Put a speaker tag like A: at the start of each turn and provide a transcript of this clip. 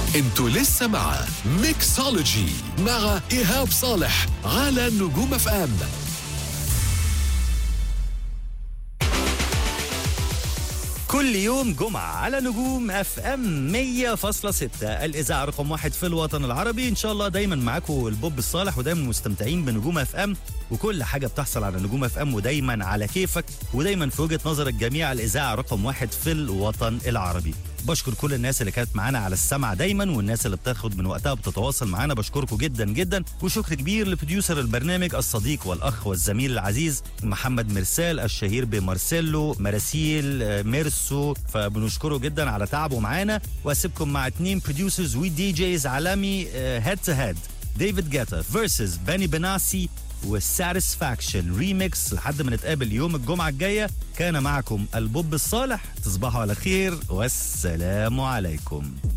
A: انتوا لسه مع ميكسولوجي مع ايهاب صالح على نجوم اف ام
B: كل يوم جمعة على نجوم اف ام 100.6 الإذاعة رقم واحد في الوطن العربي إن شاء الله دايما معاكم البوب الصالح ودايما مستمتعين بنجوم اف ام وكل حاجة بتحصل على نجوم اف ام ودايما على كيفك ودايما في وجهة نظر الجميع الإذاعة رقم واحد في الوطن العربي بشكر كل الناس اللي كانت معانا على السمع دايما والناس اللي بتاخد من وقتها بتتواصل معانا بشكركم جدا جدا وشكر كبير لبروديوسر البرنامج الصديق والاخ والزميل العزيز محمد مرسال الشهير بمارسيلو مراسيل آه، ميرسو فبنشكره جدا على تعبه معانا واسيبكم مع اتنين بروديوسرز ودي جيز عالمي هيد تو هيد ديفيد جاتا فيرسز باني بناسي والساتسفاكشن ريميكس لحد ما نتقابل يوم الجمعة الجاية كان معكم البوب الصالح تصبحوا على خير والسلام عليكم